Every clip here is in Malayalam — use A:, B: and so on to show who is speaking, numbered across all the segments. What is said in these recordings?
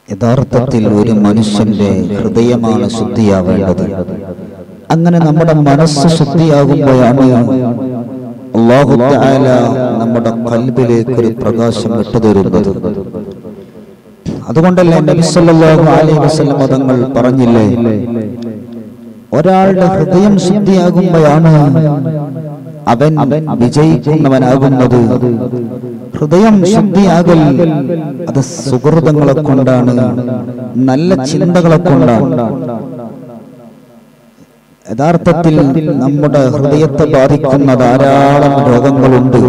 A: യഥാർത്ഥത്തിൽ ഒരു മനുഷ്യന്റെ ഹൃദയമാണ് ശുദ്ധിയാവേണ്ടത് അങ്ങനെ നമ്മുടെ മനസ്സ് ശുദ്ധിയാകുമ്പോഴാണ് അള്ളാഹു തആല നമ്മുടെ കൽബിലേക്ക് ഒരു പ്രകാശം വിട്ടുതരുന്നത് അതുകൊണ്ടല്ലേ നബി സല്ലല്ലാഹു അലൈഹി വസല്ലം തങ്ങൾ പറഞ്ഞില്ലേ ഒരാളുടെ ഹൃദയം ശുദ്ധിയാകുമ്പോഴാണ് അവൻ വിജയിക്കുന്നവനാകുന്നത് ഹൃദയം ശുദ്ധിയാകൽ അത് സുഹൃതങ്ങളെ കൊണ്ടാണ് നല്ല ചിന്തകളെ കൊണ്ടാണ് യഥാർത്ഥത്തിൽ നമ്മുടെ ഹൃദയത്തെ ബാധിക്കുന്ന ധാരാളം രോഗങ്ങളുണ്ട്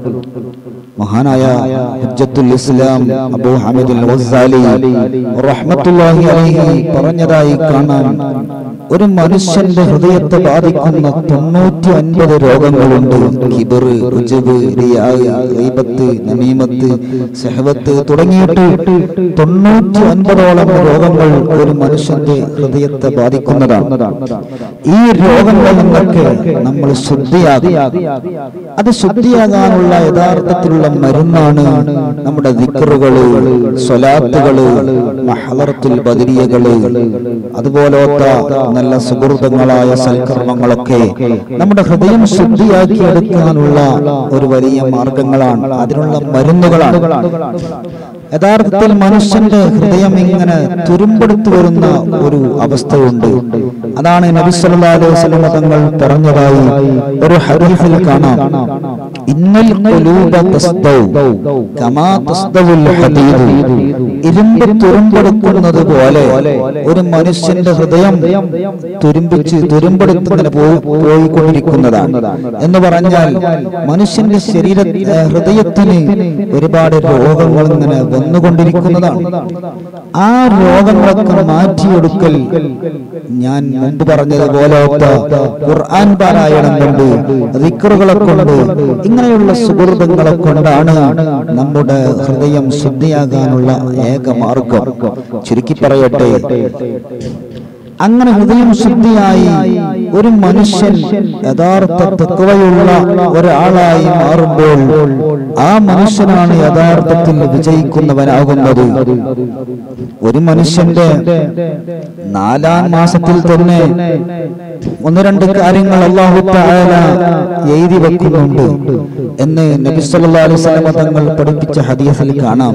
A: മഹാനായ ഹുജ്ജത്തുൽ ഇസ്ലാം അബൂ ഹമീദുൽ ഗസാലി റഹ്മത്തുള്ളാഹി അലൈഹി പറഞ്ഞതായി കാണാം ഒരു മനുഷ്യന്റെ ഹൃദയത്തെ ബാധിക്കുന്ന തൊണ്ണൂറ്റി അൻപത് രോഗങ്ങളുണ്ട് കിബർ ഉജബ് റിയായ് ഗൈബത്ത് നമീമത്ത് സഹവത്ത് തുടങ്ങിയിട്ട് തൊണ്ണൂറ്റി അൻപതോളം രോഗങ്ങൾ ഒരു മനുഷ്യന്റെ ഹൃദയത്തെ ബാധിക്കുന്നതാണ് ഈ രോഗങ്ങളിൽ നിന്നൊക്കെ നമ്മൾ ശുദ്ധിയാകും അത് ശുദ്ധിയാകാനുള്ള യഥാർത്ഥത്തിലുള്ള മരുന്നാണ് നമ്മുടെ ദിക്കറുകള് സ്വലാത്തുകള് മഹലർത്തുൽ ബദരിയകള് അതുപോലത്തെ നല്ല സുഹൃതങ്ങളായ സൽക്കർമ്മങ്ങളൊക്കെ നമ്മുടെ ഹൃദയം ശുദ്ധിയാക്കി എടുക്കാനുള്ള ഒരു വലിയ മാർഗങ്ങളാണ് അതിനുള്ള മരുന്നുകളാണ് യഥാർത്ഥത്തിൽ മനുഷ്യന്റെ ഹൃദയം ഇങ്ങനെ തുരുമ്പെടുത്തു വരുന്ന ഒരു അവസ്ഥയുണ്ട് അതാണ് നബി സല്ലല്ലാഹു അലൈഹി വസല്ലം തങ്ങൾ പറഞ്ഞതായി ഒരു ഹദീസിൽ കാണാം ഇന്നൽ ഖുലൂബ തസ്ദൗ കമാ തസ്ദവുൽ ഹദീദ് ഇരുമ്പ് തുരുമ്പെടുക്കുന്നത് പോലെ ഒരു മനുഷ്യന്റെ ഹൃദയം തുരുമ്പിച്ച് തുരുമ്പെടുത്തതിന് പോയിക്കൊണ്ടിരിക്കുന്നതാണ് എന്ന് പറഞ്ഞാൽ മനുഷ്യന്റെ ശരീര ഹൃദയത്തിന് ഒരുപാട് രോഗങ്ങൾ ഇങ്ങനെ വന്നുകൊണ്ടിരിക്കുന്നതാണ് ആ രോഗങ്ങളൊക്കെ മാറ്റിയെടുക്കൽ ഞാൻ മുമ്പ് പറഞ്ഞതുപോലെ ഖുർആൻ പാരായണം കൊണ്ട് ദിക്റുകളെ കൊണ്ട് ഇങ്ങനെയുള്ള സുഹൃതങ്ങളെ കൊണ്ടാണ് നമ്മുടെ ഹൃദയം ശുദ്ധിയാകാനുള്ള ഏക മാർഗം ചുരുക്കി പറയട്ടെ അങ്ങനെ ഹൃദയം ശുദ്ധിയായി ഒരു മനുഷ്യൻ യഥാർത്ഥ തത്വയുള്ള ഒരാളായി മാറുമ്പോൾ ആ മനുഷ്യനാണ് യഥാർത്ഥത്തിൽ വിജയിക്കുന്നവനാകുന്നത് ഒരു മനുഷ്യന്റെ നാലാം മാസത്തിൽ തന്നെ ഒന്ന് രണ്ട് കാര്യങ്ങൾ അള്ളാഹു തആല എഴുതി വെക്കുന്നുണ്ട് എന്ന് നബി സല്ലല്ലാഹു അലൈഹി വസല്ലം തങ്ങൾ പഠിപ്പിച്ച ഹദീസിൽ കാണാം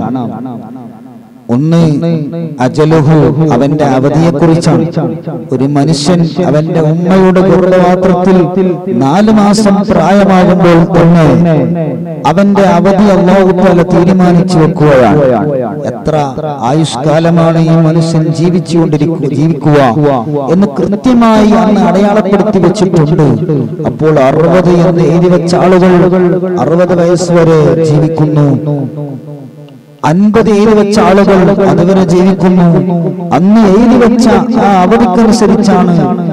A: ഒന്ന് അജലുഹു അവന്റെ അവധിയെ കുറിച്ചാണ് ഒരു മനുഷ്യൻ അവന്റെ ഉമ്മയുടെ ഗർഭപാത്രത്തിൽ നാല് മാസം പ്രായമാകുമ്പോൾ തന്നെ അവന്റെ അവധി അള്ളാഹുത്താല തീരുമാനിച്ചു വെക്കുകയാണ് എത്ര ആയുഷ്കാലമാണ് ഈ മനുഷ്യൻ ജീവിച്ചുകൊണ്ടിരിക്കുക ജീവിക്കുക എന്ന് കൃത്യമായി അന്ന് അടയാളപ്പെടുത്തി വെച്ചിട്ടുണ്ട് അപ്പോൾ അറുപത് എന്ന് എഴുതി വെച്ച ആളുകൾ അറുപത് വയസ്സ് വരെ ജീവിക്കുന്നു അൻപത് എഴുതി വെച്ച ആളുകൾ അതുവരെ ജീവിക്കുന്നു അന്ന് എഴുതി വെച്ച ആ അവധിക്കനുസരിച്ചാണ്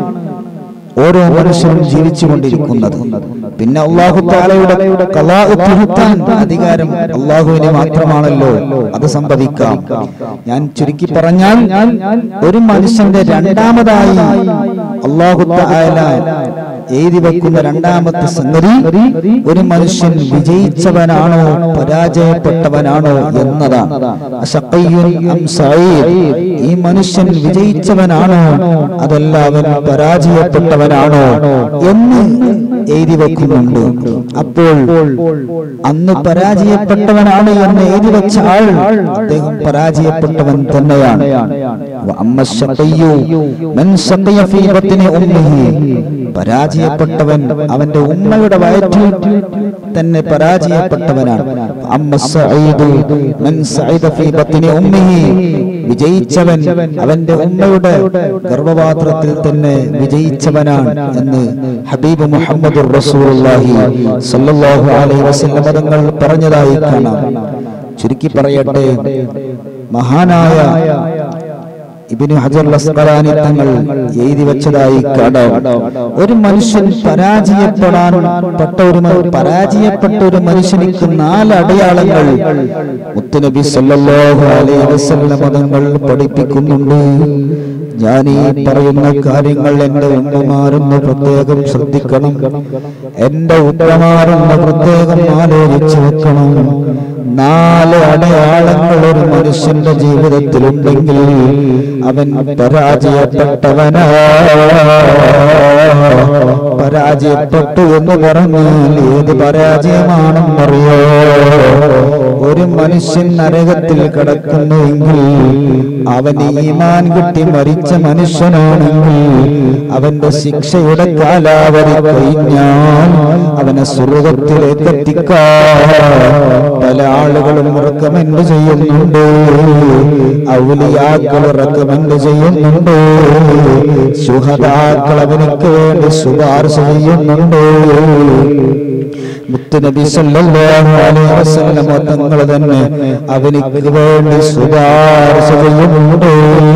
A: ഓരോ മനുഷ്യരും ജീവിച്ചുകൊണ്ടിരിക്കുന്നത് പിന്നെ അള്ളാഹു താലയുടെ തിരുത്താൻ അധികാരം അള്ളാഹുവിന് മാത്രമാണല്ലോ അത് സംഭവിക്കാം ഞാൻ ചുരുക്കി പറഞ്ഞാൽ ഒരു മനുഷ്യന്റെ രണ്ടാമതായി അള്ളാഹു താല എഴുതി വെക്കുന്ന രണ്ടാമത്തെ സംഗതി ഒരു മനുഷ്യൻ വിജയിച്ചവനാണോ പരാജയപ്പെട്ടവനാണോ എന്നതാണ് അശഖയ്യുൻ അം സഈദ്. ഈ മനുഷ്യൻ വിജയിച്ചവനാണോ അതല്ല അവൻ പരാജയപ്പെട്ടവനാണോ എന്ന് എഴുതി വെക്കുന്നുണ്ട് അപ്പോൾ അന്ന് പരാജയപ്പെട്ടവനാണ് എന്ന് എഴുതി വെച്ച ആൾ അദ്ദേഹം പരാജയപ്പെട്ടവൻ തന്നെയാണ് വഅമ്മ الشقي من شقي في بطن أمه പരാജയപ്പെട്ടവൻ അവന്റെ ഉമ്മയുടെ വയറ്റിൽ തന്നെ പരാജയപ്പെട്ടവനാണ് അമ്മ സഈദു മൻ സഈദ ഫീ ബത്നി ഉമ്മിഹി വിജയിച്ചവൻ അവന്റെ ഉമ്മയുടെ ഗർഭപാത്രത്തിൽ തന്നെ വിജയിച്ചവനാണ് എന്ന് ഹബീബ് മുഹമ്മദ് റസൂലുള്ളാഹി സല്ലല്ലാഹു അലൈഹി വസല്ലം തങ്ങൾ പറഞ്ഞതായി കാണാം ചുരുക്കി പറയട്ടെ മഹാനായ ഇബിന് ഹജർ അസ്കലാനി തങ്ങൾ എഴുതി വെച്ചതായി കാണാം ഒരു മനുഷ്യൻ പരാജയപ്പെടാൻ പെട്ട ഒരു മ- പരാജയപ്പെട്ട ഒരു മനുഷ്യനിക്ക് നാല് അടയാളങ്ങൾ മുത്തുനബി സല്ലല്ലാഹു അലൈഹി വസല്ലം തങ്ങൾ പഠിപ്പിക്കുന്നുണ്ട് ഞാൻ ഈ പറയുന്ന കാര്യങ്ങൾ എന്റെ ഉമ്മമാരെന്ന് പ്രത്യേകം ശ്രദ്ധിക്കണം എന്റെ ഉമ്മമാരെന്ന് പ്രത്യേകം ആലോചിച്ചു വെക്കണം നാല് അടയാളങ്ങൾ ഒരു മനുഷ്യന്റെ ജീവിതത്തിലുണ്ടെങ്കിൽ അവൻ പരാജയപ്പെട്ടവനാ പരാജയപ്പെട്ടു എന്ന് പറഞ്ഞാൽ ഏത് പരാജയമാണെന്നറിയോ ഒരു മനുഷ്യൻ നരകത്തിൽ കിടക്കുന്നുവെങ്കിൽ അവൻ ഈമാൻ കിട്ടി മരിച്ച മനുഷ്യനാണെങ്കിൽ അവന്റെ ശിക്ഷയുടെ കാലാവധി കഴിഞ്ഞാൽ അവനെ സ്വർഗത്തിലേക്ക് എത്തിക്കാൻ പല ആളുകളും റെക്കമെൻഡ് ചെയ്യുന്നുണ്ട് ഔലിയാക്കൾ റെക്കമെൻഡ് ചെയ്യുന്നുണ്ട് സുഹതാക്കൾ അവനക്ക് വേണ്ടി ശുപാർശ ചെയ്യുന്നുണ്ട് മുത്തുനബി സല്ലല്ലാഹു അലൈഹി വസല്ലം തങ്ങൾ തന്നെ അവനിക്ക് വേണ്ടി ശുപാർശ ചെയ്യുന്നുണ്ട്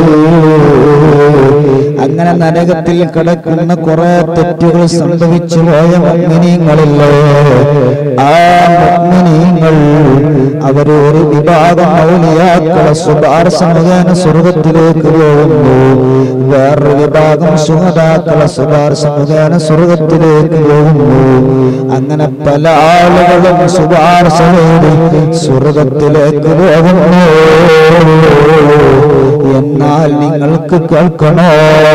A: അങ്ങനെ നരകത്തിൽ കിടക്കുന്ന കുറെ തെറ്റുകൾ സംഭവിച്ചു പോയ മുഗ്മിനീങ്ങളില്ലേ ആ മുഗ്മിനീങ്ങൾ അവർ ഒരു വിഭാഗം ഔലിയാക്കളെ ശുപാർശ മുഖേന സ്വർഗത്തിലേക്ക് പോകുന്നു വേറൊരു വിഭാഗം സുഹതാക്കളെ ശുപാർശ മുഖേന സ്വർഗത്തിലേക്ക് പോകുന്നു അങ്ങനെ പല ആളുകളും ശുപാർശ നേടി സ്വർഗത്തിലേക്ക് പോകുന്നു എന്നാൽ നിങ്ങൾക്ക് കേൾക്കണോ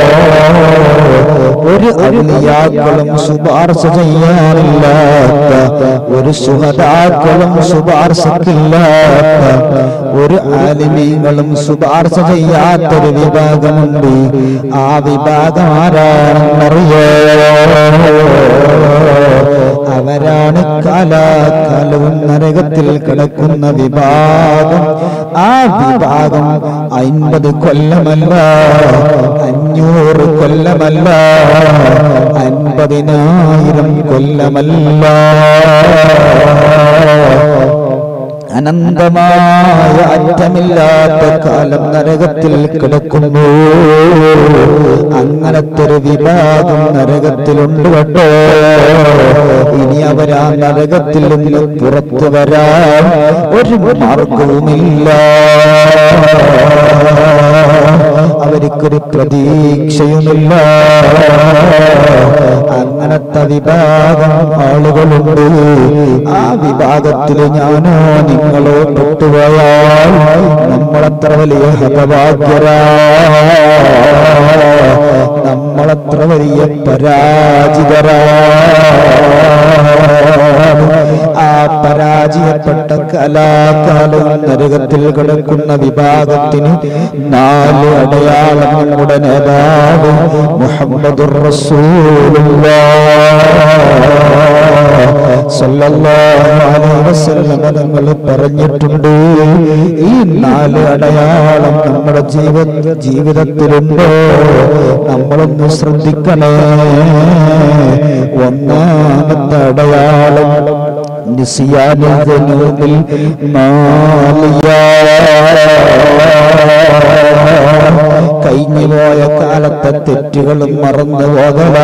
A: ഒരു ഔലിയാക്കളും ശുപാർശ ചെയ്യാനില്ലാത്ത ഒരു സുഹതാക്കളും ശുപാർശക്കില്ലാത്ത ഒരു ആലിമീങ്ങളും ശുപാർശ ചെയ്യാത്തൊരു വിഭാഗമുണ്ട് ആ വിഭാഗം ആരാണെന്നറിയോ അവരാണ് കാലാകാലവും നരകത്തിൽ കിടക്കുന്ന വിഭാഗം ആ വിഭാഗം അൻപത് കൊല്ലമല്ല അഞ്ഞൂറ് കൊല്ലമല്ല അൻപതിനായിരം കൊല്ലമല്ല അനന്തമായ അറ്റമില്ലാത്ത കാലം നരകത്തിൽ കിടക്കുന്നു അങ്ങനത്തെ ഒരു വിഭാഗം നരകത്തിലുണ്ട് കേട്ടോ ഇനി അവരാ നരകത്തിൽ നിന്ന് പുറത്തു വരാൻ ഒരു മാർഗവുമില്ല അവർക്കൊരു പ്രതീക്ഷയുമില്ല അങ്ങനത്തെ വിഭാഗം ആളുകളുണ്ട് ആ വിഭാഗത്തിൽ ഞാനോ നിങ്ങളോ പെട്ടുപോയാൽ നമ്മളത്ര വലിയ ഹതഭാഗ്യരാ നമ്മളത്ര വലിയ പരാജിതരാ ആ പരാജയപ്പെട്ട കലാകാലവും നരകത്തിൽ കിടക്കുന്ന വിഭാഗത്തിന് നാല് അടയാളം നമ്മുടെ നേതാവ് മുഹമ്മദുർ തങ്ങൾ പറഞ്ഞിട്ടുണ്ട് ഈ നാല് അടയാളം നമ്മുടെ ജീവ ജീവിതത്തിലുണ്ടോ നമ്മളൊന്ന് ശ്രദ്ധിക്കണേ ഒന്നാമത്തെ അടയാളം നിസിയാന ذنوبിൽ കഴിഞ്ഞു പോയ കാലത്തെ തെറ്റുകളും മറന്നു പോകല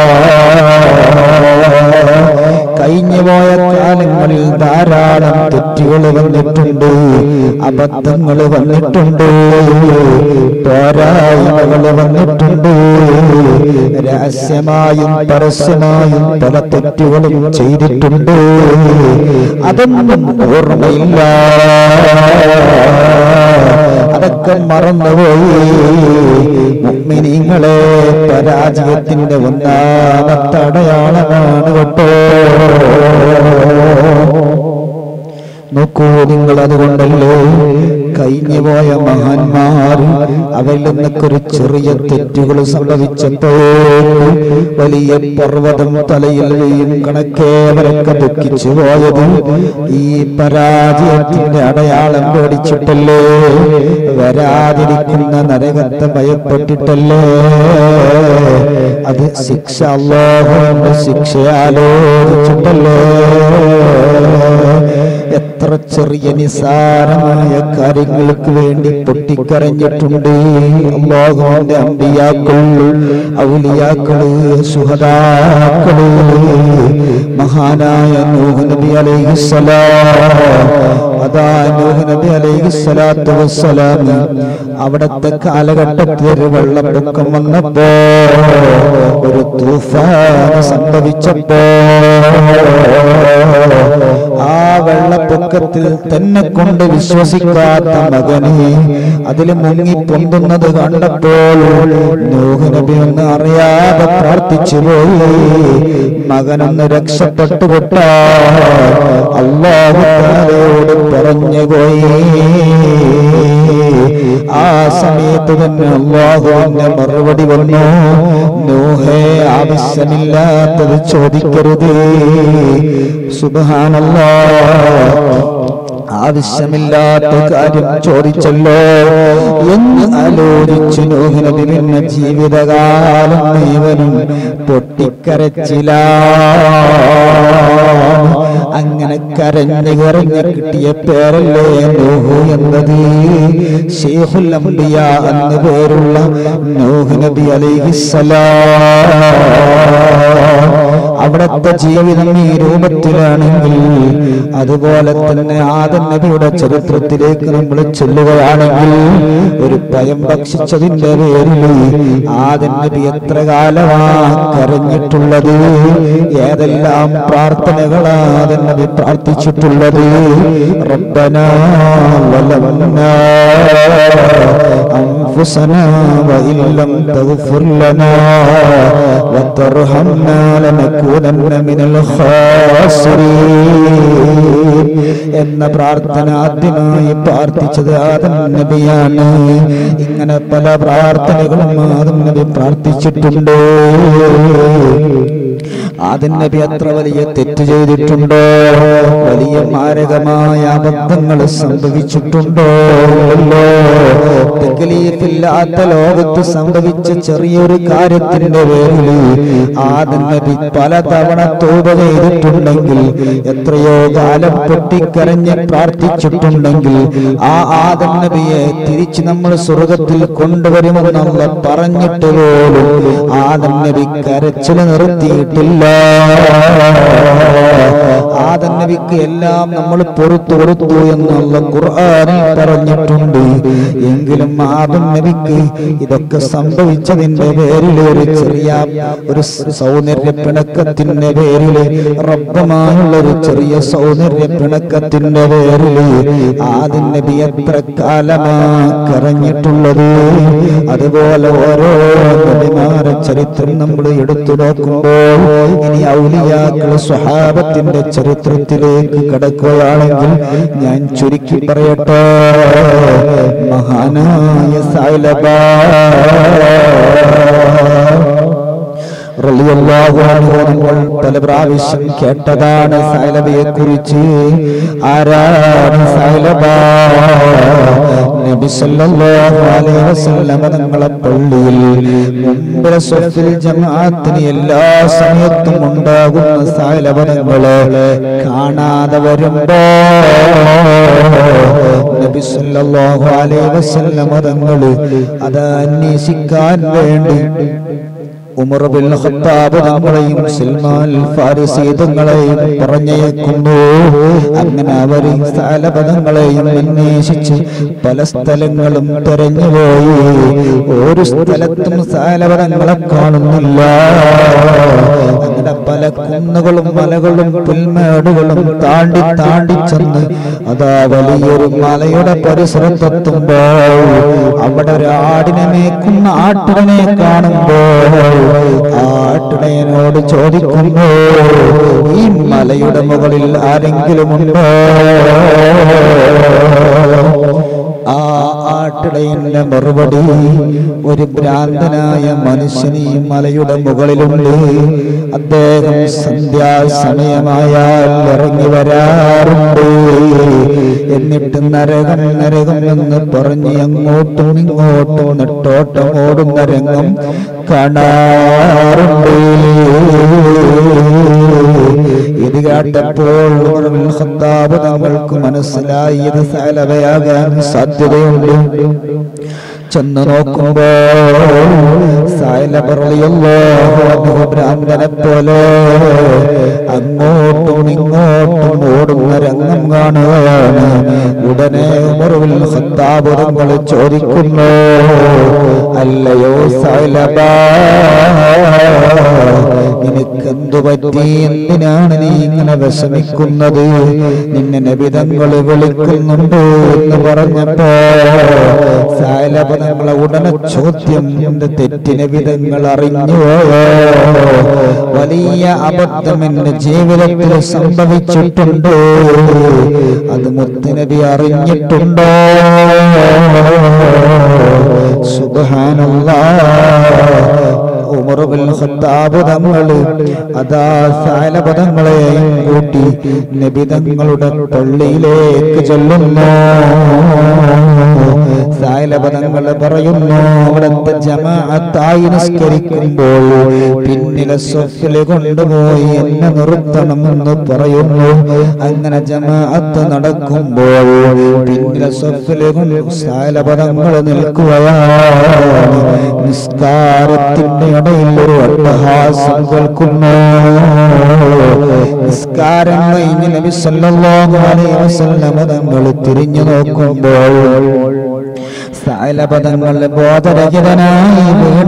A: കഴിഞ്ഞു പോയ കാലങ്ങളിൽ ധാരാളം തെറ്റുകൾ വന്നിട്ടുണ്ട് അബദ്ധങ്ങൾ വന്നിട്ടുണ്ട് പോരായ്മകൾ വന്നിട്ടുണ്ട് രഹസ്യമായും പരസ്യമായും പല തെറ്റുകളും ചെയ്തിട്ടുണ്ട് അതൊന്നും ഓർമ്മയില്ല അതൊക്കെ മറന്നുപോയി മുഗ്മിനിങ്ങളെ പരാജയത്തിന്റെ ഒന്നാമത്തെ അടയാളമാണ് കേട്ടോ നോക്കൂ നിങ്ങൾ അതുകൊണ്ടല്ലേ കഴിഞ്ഞു പോയ മഹാന്മാർ അവരിൽ നിന്നൊക്കെ ഒരു ചെറിയ തെറ്റുകൾ സംഭവിച്ചപ്പോൾ വലിയ പർവ്വതം തലയിൽ വീയും കണക്കേവരൊക്കെ ദുഃഖിച്ചു പോയത് ഈ പരാജയത്തിന്റെ അടയാളം പേടിച്ചിട്ടല്ലേ വരാതിരിക്കുന്ന നരകത്തെ ഭയപ്പെട്ടിട്ടല്ലേ അത് ശിക്ഷ അള്ളാഹുവിന്റെ ശിക്ഷയാലോചിച്ചിട്ടല്ലേ എത്ര ചെറിയ നിസാരമായ കാര്യങ്ങൾക്ക് വേണ്ടി പൊട്ടിക്കരഞ്ഞിട്ടുണ്ട് അള്ളാഹുവിന്റെ അമ്പിയാക്കൾ ഔലിയാക്കള് സുഹദാക്കള് മഹാനായ നൂഹ് നബി അലൈഹിസ്സലാം അതാ നൂഹ് നബി അലൈഹിസ്സലാത്തു വസ്സലാം അവിടത്തെ കാലഘട്ടത്തിൽ ഒരു വെള്ളപ്പൊക്കം വന്നപ്പോ ഒരു തൂഫാൻ സംഭവിച്ചപ്പോ ആ വെള്ളപ്പൊക്കത്തിൽ തന്നെ കൊണ്ട് വിശ്വസിക്കാത്ത മകനെ അതിൽ മുങ്ങി പൊന്തുന്നത് കണ്ടപ്പോൾ നൂഹ് നബി ഒന്ന് അറിയാതെ പ്രാർത്ഥിച്ചു പോയി മകനൊന്ന് രക്ഷപ്പെട്ടു വിട്ടാ അള്ളാഹുയോട് പറഞ്ഞു പോയി ആ സമയത്ത് തന്നെ അള്ളാഹുവിന്റെ മറുപടി വന്നു നൂഹേ ആവശ്യമില്ലാത്തത് ചോദിക്കരുത് സുബാനല്ലാ ആവശ്യമില്ലാത്ത കാര്യം ചോദിച്ചല്ലോ എന്ന് ആലോചിച്ചു നോഹിനബി പിന്നെ ജീവിതകാലം മുഴുവനും പൊട്ടിക്കരച്ചില്ല അങ്ങനെ കരഞ്ഞു കരഞ്ഞ് കിട്ടിയ പേരല്ലേ നോഹു എന്നത് ഷെയ്ഖുൽ അംബിയ എന്ന പേരുള്ള നോഹ് നബി അലൈഹിസ്സലാം അവിടത്തെ ജീവിതം ഈ രൂപത്തിലാണെങ്കിൽ അതുപോലെ തന്നെ ആദം നബിയുടെ ചരിത്രത്തിലേക്ക് നമ്മൾ ചെല്ലുകയാണെങ്കിൽ ഒരു ഭയം ഭക്ഷിച്ചതിന്റെ പേരിൽ ആദം നബി എത്ര കാലമാ കരഞ്ഞിട്ടുള്ളത് ഏതെല്ലാം പ്രാർത്ഥനകളാ ആദം നബി പ്രാർത്ഥിച്ചിട്ടുള്ളത് റബ്ബന വലംനാ أنفسنا وإن لم تغفر لنا وترحمنا لنكونن من الخاسرين എന്ന പ്രാർത്ഥന ആദ്യമായി പ്രാർത്ഥിച്ചത് ആദം നബിയാണ് ഇങ്ങനെ പല പ്രാർത്ഥനകളും ആദം നബി പ്രാർത്ഥിച്ചിട്ടുണ്ട് ആദം നബി അത്ര വലിയ തെറ്റ് ചെയ്തിട്ടുണ്ടോ വലിയ മാരകമായ അബദ്ധങ്ങൾ സംഭവിച്ചിട്ടുണ്ടോ ഇല്ലല്ലോ. തക്ലീഫില്ലാത്ത ലോകത്ത് സംഭവിച്ച ചെറിയൊരു കാര്യത്തിന്റെ പേരിൽ ആദം നബി പലതവണ തോപ ചെയ്തിട്ടുണ്ടെങ്കിൽ എത്രയോ കാലം പൊട്ടിക്കരഞ്ഞ് പ്രാർത്ഥിച്ചിട്ടുണ്ടെങ്കിൽ ആ ആദം നബിയെ തിരിച്ച് നമ്മൾ സ്വർഗത്തിൽ കൊണ്ടുവരുമെന്നുള്ള പറഞ്ഞിട്ട് പോലും ആദം നബി കരച്ചിൽ നിർത്തിയിട്ടില്ല ആദം നബിക്ക് എല്ലാം നമ്മൾ പൊറത്തു കൊടുത്തു എന്നുള്ള ഖുർആനിൽ പറഞ്ഞിട്ടുണ്ട് എങ്കിലും ആദം നബിക്ക് ഇതൊക്കെ സംഭവിച്ചതിന്റെ പേരിൽ ഒരു ചെറിയ ഒരു സൗന്ദര്യ പിണക്കത്തിന്റെ പേരിൽ റബ്ബമായുള്ള ഒരു ചെറിയ സൗന്ദര്യ പിണക്കത്തിന്റെ പേരിൽ ആദം നബി എത്ര കാലമാ കരഞ്ഞിട്ടുള്ളത് അതുപോലെ ഓരോ നബിമാരെ ചരിത്രം നമ്മൾ എടുത്തു നോക്കുമ്പോൾ ഇനി ഔലിയാക്കൾ സ്വഹാബത്തിന്റെ ചരിത്രത്തിലേക്ക് കടക്കുകയാണെങ്കിൽ ഞാൻ ചുരുക്കി പറയട്ടെ മഹാനായ സായിലബ റളിയല്ലാഹു അൻഹു നമ്മൾ പല പ്രാവശ്യം കേട്ടതാണ് സൈലബയെ കുറിച്ച് ആരാണ് സൈലബ നബി സല്ലല്ലാഹു അലൈഹി വസല്ലം തങ്ങളെ പള്ളിയിൽ മുമ്പിലെ സ്വഫിൽ ജമാഅത്തിന് എല്ലാ സമയത്തും ഉണ്ടാകുന്ന സൈലബ തങ്ങളെ കാണാതെ വരുമ്പോ നബി സല്ലല്ലാഹു അലൈഹി വസല്ലം തങ്ങൾ അത് അന്വേഷിക്കാൻ വേണ്ടി ഉമർ ബിൻ ഖത്താബ് തങ്ങളെയും സൽമാൻ ഫാരിസി തങ്ങളെയും പറഞ്ഞയക്കുന്നു അങ്ങനെ അവർ സ്ഥലപദങ്ങളെയും അന്വേഷിച്ച് പല സ്ഥലങ്ങളും തെരഞ്ഞുപോയി ഒരു സ്ഥലത്തും സ്ഥലപദങ്ങളെ കാണുന്നില്ല അങ്ങനെ പല കുന്നുകളും മലകളും പുൽമേടുകളും താണ്ടി താണ്ടി ചെന്ന് അതാ വലിയൊരു മലയുടെ പരിസരത്തെത്തുമ്പോൾ അവിടെ ഒരു ആടിനെ മേക്കുന്ന ആട്ടിടനെ കാണുമ്പോൾ ആട്ടിടയനോട് ചോദിക്കുന്നു ഈ മലയുടെ മുകളിൽ ആരെങ്കിലും ഉണ്ടോ ആ ആട്ടിടയന്റെ മറുപടി ഒരു ഭ്രാന്തനായ മനുഷ്യൻ ഈ മലയുടെ മുകളിലുണ്ട് അദ്ദേഹം സന്ധ്യാസമയമായാൽ ഇറങ്ങി വരാറുണ്ട് എന്നിട്ട് നരകം നരകം എന്ന് പറഞ്ഞ് അങ്ങോട്ടും ഇങ്ങോട്ടും നെട്ടോട്ടം ഓടുന്ന രംഗം കാണാറുണ്ട് ഇത് കേട്ടപ്പോൾ ഉമർ ബിൻ ഖത്താബ് തങ്ങൾക്ക് മനസ്സിലായി ഇത് സലഭയാകാൻ സാധ്യതയുണ്ട് ചെന്ന് നോക്കുമ്പോൾ ഭ്രാന്തനെ പോലെ അങ്ങോട്ടും ഇങ്ങോട്ടും ഓടുന്ന രംഗം കാണുകയാണ് ഉടനെ ഉമറുവിൽ സത്താപുരങ്ങൾ ചോദിക്കുന്നു അല്ലയോ സൈലബ നിനക്കെന്തു പറ്റി എന്തിനാണ് നീ ഇങ്ങനെ വിഷമിക്കുന്നത് നിന്നെ നബിതങ്ങൾ വിളിക്കുന്നുണ്ട് എന്ന് പറഞ്ഞപ്പോ സായലപദങ്ങളെ ഉടനെ ചോദ്യം എന്റെ തെറ്റിനെ വിധങ്ങൾ അറിഞ്ഞു വലിയ അബദ്ധം എന്റെ ജീവിതത്തിൽ സംഭവിച്ചിട്ടുണ്ട് അത് മുത്തുനബി അറിഞ്ഞിട്ടുണ്ടോ സുബ്ഹാനല്ലാഹ് ഉമർ ബിൻ ഖത്താബ് തങ്ങള് അതാ സാലപദങ്ങളെയും കൂട്ടി നബി തങ്ങളുടെ പള്ളിയിലേക്ക് ചെല്ലുന്നു സായലപദങ്ങൾ പറയുന്നു അവിടുത്തെ ജമാഅത്തായി നിസ്കരിക്കുമ്പോൾ പിന്നിലെ സ്വഫില് കൊണ്ടുപോയി എന്നെ നിർത്തണമെന്ന് പറയുന്നു അങ്ങനെ ജമാഅത്ത് നടക്കുമ്പോൾ പിന്നിലെ സ്വഫില് കൊണ്ട് സായലപദങ്ങൾ നിൽക്കുകയാണ് നിസ്കാരത്തിന്റെ ഇടയിൽ ഒരു അട്ടഹാസം കേൾക്കുന്നു നിസ്കാരം കഴിഞ്ഞ് നബി സല്ലല്ലാഹു അലൈഹി വസല്ലം തങ്ങൾ തിരിഞ്ഞു നോക്കുമ്പോൾ സായലപദങ്ങൾ ബോധരഹിതനായി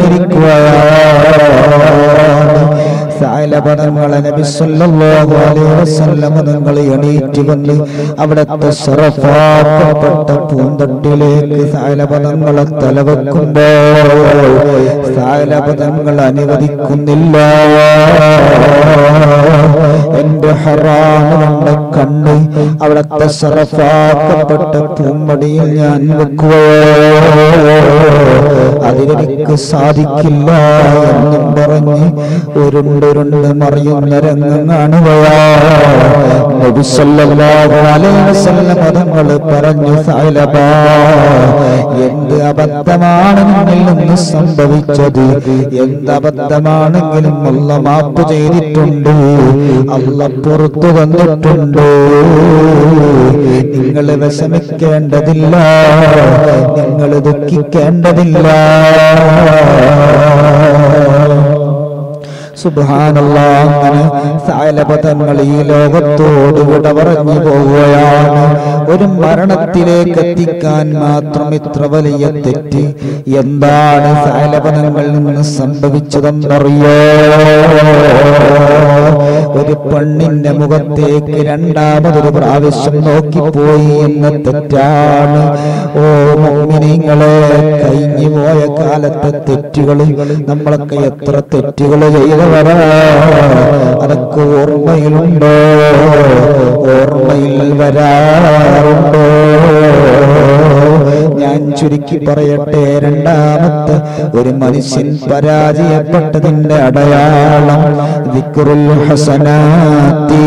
A: വീണിരിക്കുകയാണ് സായലപദങ്ങളെ നബി സല്ലല്ലാഹു അലൈഹി വസല്ലം തങ്ങൾ എണീറ്റ് വന്ന് അവിടുത്തെ ശറഫാക്കപ്പെട്ട പൂന്തട്ടിലേക്ക് സായലപദങ്ങളെ തലവെക്കുമ്പോൾ സായലപദങ്ങൾ അനുവദിക്കുന്നില്ല എന്റെ ഹറാമുകളുടെ കണ്ണ് അവിടുത്തെ ശറഫാക്കപ്പെട്ട പൂമ്പടിയിൽ ഞാൻ വെക്കുകയോ അതിലെനിക്ക് സാധിക്കില്ല എന്നും പറഞ്ഞ് ഉരുണ്ടുരുണ്ട് മറിയുന്ന രംഗം കാണുകയാ നബി സല്ലല്ലാഹു അലൈഹി വസല്ലം തങ്ങൾ പറഞ്ഞു സൈലബ എന്ത് അബദ്ധമാണ് നിന്നിൽ നിന്ന് സംഭവിച്ചത് എന്ത് അബദ്ധമാണെങ്കിലും അല്ല മാപ്പ് ചെയ്തിട്ടുണ്ട് അല്ല പുറത്തു വന്നിട്ടുണ്ട് നിങ്ങൾ വിഷമിക്കേണ്ടതില്ല നിങ്ങൾ ദുഃഖിക്കേണ്ടതില്ല സുബ്ഹാനല്ലാ അങ്ങനെ സായലപഥങ്ങൾ ഈ ലോകത്തോട് വിട പറഞ്ഞു പോവുകയാണ് ഒരു മരണത്തിലേക്ക് എത്തിക്കാൻ മാത്രം ഇത്ര വലിയ തെറ്റ് എന്താണ് സായലപഥങ്ങളിൽ നിന്ന് സംഭവിച്ചതെന്നറിയോ ഒരു പെണ്ണിന്റെ മുഖത്തേക്ക് രണ്ടാമതൊരു പ്രാവശ്യം നോക്കിപ്പോയി എന്ന തെറ്റാണ് ഓ മോമിനിങ്ങളെ കഴിഞ്ഞു പോയ കാലത്തെ തെറ്റുകൾ നമ്മളൊക്കെ എത്ര തെറ്റുകൾ ചെയ്തവരാ അതൊക്കെ ഓർമ്മയിലുണ്ടോ ഓർമ്മയിൽ വരാറുണ്ടോ ഞാൻ ചുരുക്കി പറയട്ടെ രണ്ടാമത്തെ ഒരു മനുഷ്യൻ പരാജയപ്പെട്ടതിന്റെ അടയാളം ദിക്റുൽ ഹസനാത്തി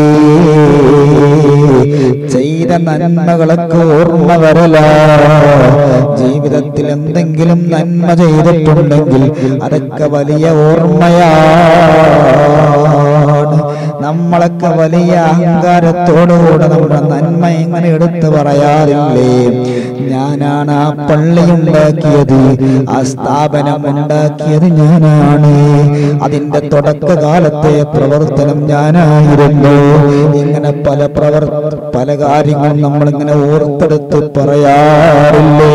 A: ചെയ്ത നന്മകളൊക്കെ ഓർമ്മ വരല ജീവിതത്തിൽ എന്തെങ്കിലും നന്മ ചെയ്തിട്ടുണ്ടെങ്കിൽ അതൊക്കെ വലിയ ഓർമ്മയാണ് നമ്മളൊക്കെ വലിയ അഹങ്കാരത്തോടുകൂടെ നമ്മുടെ നന്മ ഇങ്ങനെ എടുത്തു പറയാറില്ലേ ഞാനാണ് ആ പള്ളി ഉണ്ടാക്കിയത് ആ സ്ഥാപനം ഉണ്ടാക്കിയത് ഞാനാണ് അതിന്റെ തുടക്കകാലത്തെ പ്രവർത്തനം ഞാനായിരുന്നു ഇങ്ങനെ പല പ്രവർ പല കാര്യങ്ങളും നമ്മളിങ്ങനെ ഓർത്തെടുത്ത് പറയാറില്ലേ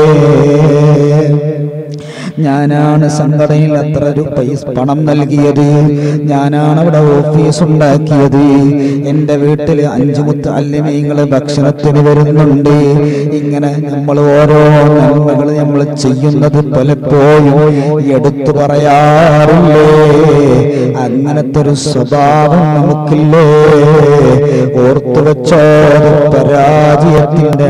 A: ഞാനാണ് സംഘടനയിൽ അത്ര ഒരു പൈസ പണം നൽകിയത് ഞാനാണ് അവിടെ ഓഫീസ് ഉണ്ടാക്കിയത് എൻ്റെ വീട്ടിൽ അഞ്ചു മുത്ത് അല്ലിമീങ്ങൾ ഭക്ഷണത്തിന് വരുന്നുണ്ട് ഇങ്ങനെ നമ്മൾ ഓരോ നന്മകൾ നമ്മൾ ചെയ്യുന്നത് പലപ്പോഴും എടുത്തു പറയാറില്ലേ അങ്ങനത്തെ ഒരു സ്വഭാവം നമുക്കില്ലേ ഓർത്തു വെച്ചോ അത് പരാജയത്തിന്റെ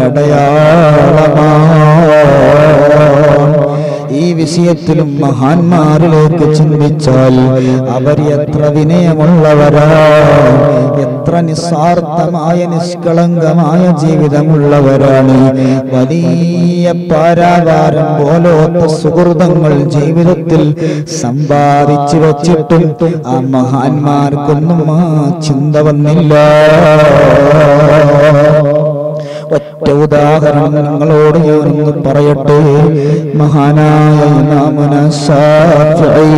A: അടയാളമാണ് ഈ വിഷയത്തിലും മഹാന്മാരിലേക്ക് ചിന്തിച്ചാൽ അവർ എത്ര വിനയമുള്ളവരാണ് എത്ര നിസ്വാർത്ഥമായ നിഷ്കളങ്കമായ ജീവിതമുള്ളവരാണ് വലിയ പാരാവാരം പോലോത്ത സുഹൃതങ്ങൾ ജീവിതത്തിൽ സമ്പാദിച്ചു വച്ചിട്ടും ആ മഹാന്മാർക്കൊന്നും ആ ചിന്ത വന്നില്ല ഒറ്റ ഉദാഹരണം നിങ്ങളോട് ഞാനൊന്ന് പറയട്ടെ മഹാനായ ഇമാമുന ശാഫിഈ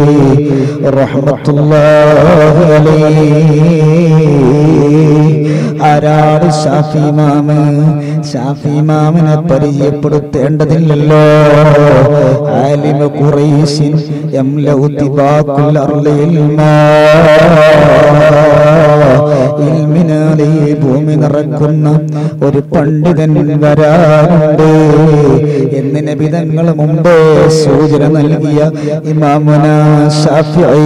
A: റഹ്മത്തുള്ളാഹി അലൈഹി ആരാണ് ഷാഫി ഇമാമ് ഷാഫി ഇമാമിനെ പരിചയപ്പെടുത്തേണ്ടതില്ലല്ലോ ആലിമ ഖുറൈശിൻ യംലഉ തിബാഖുൽ അർളി ഇൽമാ ഇൽമിനാലി ഭൂമി നിറക്കുന്ന ഒരു പണ്ഡിതൻ വരാറുണ്ട് എന്ന് നബിതങ്ങൾ മുമ്പേ സൂചന നൽകിയ ഇമാമുന ഷാഫിഈ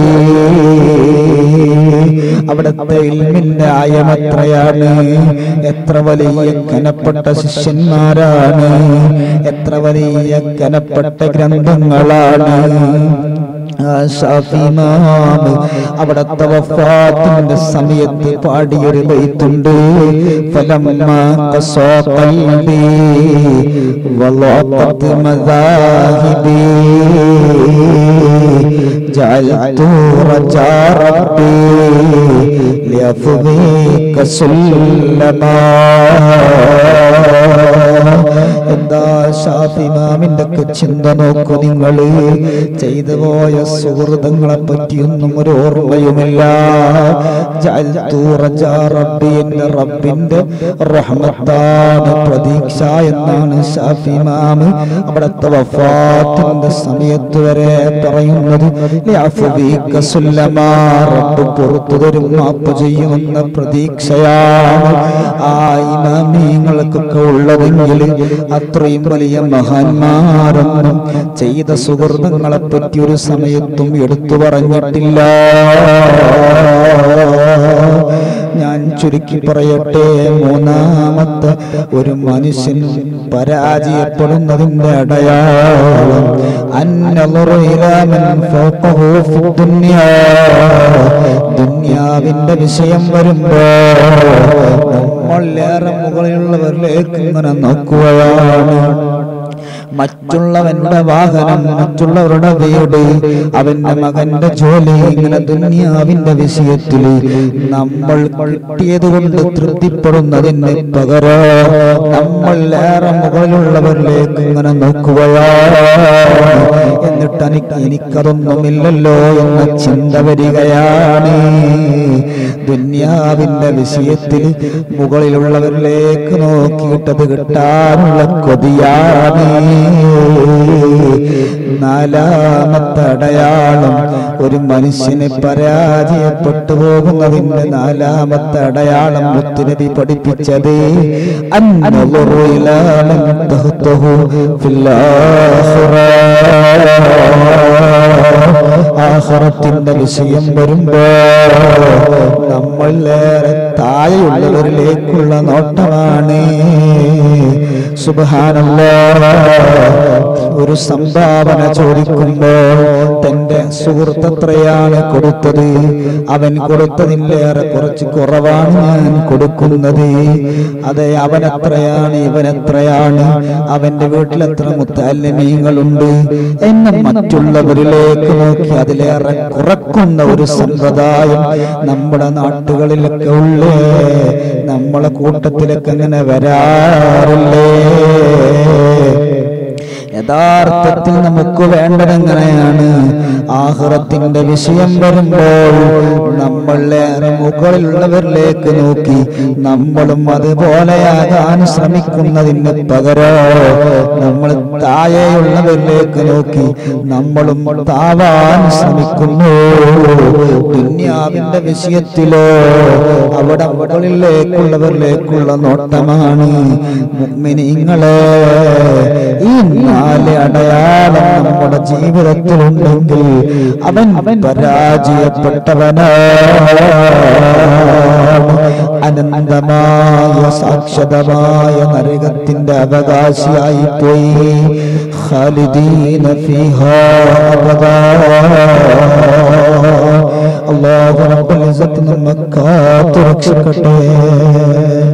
A: അവിടുത്തെ ഇൽമിന്റെ ആയമെത്രയാണ് എത്ര വലിയ കനപ്പെട്ട ശിഷ്യന്മാരാണ് എത്ര വലിയ കനപ്പെട്ട ഗ്രന്ഥങ്ങളാണ് ആ ഷാഫി ഇമാം അവിടത്തെ വഫാത്തിന്റെ സമയത്ത് പാടിയൊരു ബൈത്തുണ്ട് ഫലമ്മ ഖസാ ഖൽബി വളaqat മദാഹിബി ജഅൽതു റജാ റബ്ബി ലിയഫ്ദിക സുല്ലമാ എന്താ ഷാഫി ഇമാമിന്റെ ഒക്കെ ചിന്ത നോക്കൂ നിങ്ങൾ ചെയ്തു പോയ സുഹൃതങ്ങളെ പറ്റിയൊന്നും ഒരു ഓർമ്മയുമില്ല ജഅൽതു റജാ റബ്ബി എന്റെ റബ്ബിന്റെ റഹ്മത്താണ് പ്രതീക്ഷ എന്നാണ് ഷാഫി ഇമാം അവിടുത്തെ വഫാത്തിന്റെ സമയത്ത് വരെ പറയുന്നത് ലിയഫ്ദിക സുല്ലമാ റബ്ബ് പുറത്തു തരും മാപ്പ് ചെയ്യുമെന്ന പ്രതീക്ഷയാണ് ആ ഇമാമിയങ്ങൾക്കൊക്കെ ഉള്ളതെങ്കിൽ അത്രയും വലിയ മഹാന്മാരൊന്നും ചെയ്ത സുഹൃത്തുക്കളെ പറ്റി ഒരു സമയത്തും എടുത്തു പറഞ്ഞിട്ടില്ല ഞാൻ ചുരുക്കി പറയട്ടെ മൂന്നാമത്തെ ഒരു മനുഷ്യൻ പരാജയപ്പെടുന്നതിന്റെ അടയാളം അന്നളുറു ഇലാ മൻ ഫൗഖഹു ഫിദ്ദുനിയാ. ദുനിയാവിന്റെ വിഷയം വരുമ്പോ നമ്മൾ ഏറെ മുകളിലുള്ളവരിലേക്ക് ഇങ്ങനെ നോക്കുകയാണ് മറ്റുള്ളവന്റെ വാഹനം മറ്റുള്ളവരുടെ വീട് അവന്റെ മകന്റെ ജോലി ഇങ്ങനെ ദുനിയാവിന്റെ വിഷയത്തിൽ നമ്മൾ കിട്ടിയത് കൊണ്ട് തൃപ്തിപ്പെടുന്നതിന് പകരം നമ്മൾ ഏറെ മുകളിലുള്ളവരിലേക്ക് ഇങ്ങനെ നോക്കുകയാണ് എന്നിട്ട് എനിക്ക് എനിക്കതൊന്നുമില്ലല്ലോ എന്ന ചിന്ത വരികയാണ് ദുന്യാവിന്റെ വിഷയത്തിൽ മുകളിലുള്ളവരിലേക്ക് നോക്കിയിട്ടത് കിട്ടാനുള്ള കൊതിയാണ് നാലാമത്തെ അടയാളം ഒരു മനുഷ്യനെ പരാജയപ്പെട്ടു പോകുന്നതിന്റെ നാലാമത്തെ അടയാളം മുത്തുനബി പഠിപ്പിച്ചത് അന്നളുറു ഇലാ മൻ തഹ്തഹു ഫിൽ ആഖിറ. ആഖിറത്തിന്റെ വിഷയം വരുമ്പോ നമ്മൾ ഏറെ താഴെയുള്ളവരിലേക്കുള്ള നോട്ടമാണ് സുബ്ഹാനല്ലാ ഒരു സംഭാവന ചോദിക്കുമ്പോൾ തന്റെ സുഹൃത്ത് എത്രയാണ് കൊടുത്തത് അവൻ കൊടുത്തതിലേറെ കുറച്ച് കുറവാണ് ഞാൻ കൊടുക്കുന്നത് അതെ അവൻ എത്രയാണ് ഇവൻ എത്രയാണ് അവന്റെ വീട്ടിൽ എത്ര മുത്താലിമീങ്ങളുണ്ട് എന്നെ മറ്റുള്ളവരിലേക്ക് നോക്കി അതിലേറെ കുറക്കുന്ന ഒരു സമ്പ്രദായം നമ്മുടെ നാട്ടുകളിലൊക്കെ ഉള്ളേ നമ്മളെ കൂട്ടത്തിലൊക്കെ അങ്ങനെ വരാറില്ലേ യഥാർത്ഥത്തിൽ നമുക്ക് വേണ്ടത് എങ്ങനെയാണ് ആഹ്റത്തിന്റെ വിഷയം വരുമ്പോൾ നമ്മൾ ഏറെ മുകളിലുള്ളവരിലേക്ക് നോക്കി നമ്മളും അതുപോലെയാകാൻ ശ്രമിക്കുന്നതിന് പകരം നമ്മൾ താഴെയുള്ളവരിലേക്ക് നോക്കി നമ്മളും താവാൻ ശ്രമിക്കുന്നു ദുന്യാവിന്റെ വിഷയത്തിലോ അവിടെ മുകളിലേക്കുള്ളവരിലേക്കുള്ള നോട്ടമാണ് മുഗ്മിനിങ്ങളെ ഈ നാല് അടയാളം നമ്മുടെ ജീവിതത്തിലുണ്ടെങ്കിൽ അവൻ പരാജയപ്പെട്ടവനാണ് അനന്തമായ സാക്ഷതമായ നരകത്തിന്റെ അവകാശിയായി പോയി ഖാലിദീന ഫീഹാ അബദാ അല്ലാഹു റബ്ബുൽ ഇസ്സത്ത് നമ്മെ കാത്തു രക്ഷിക്കട്ടെ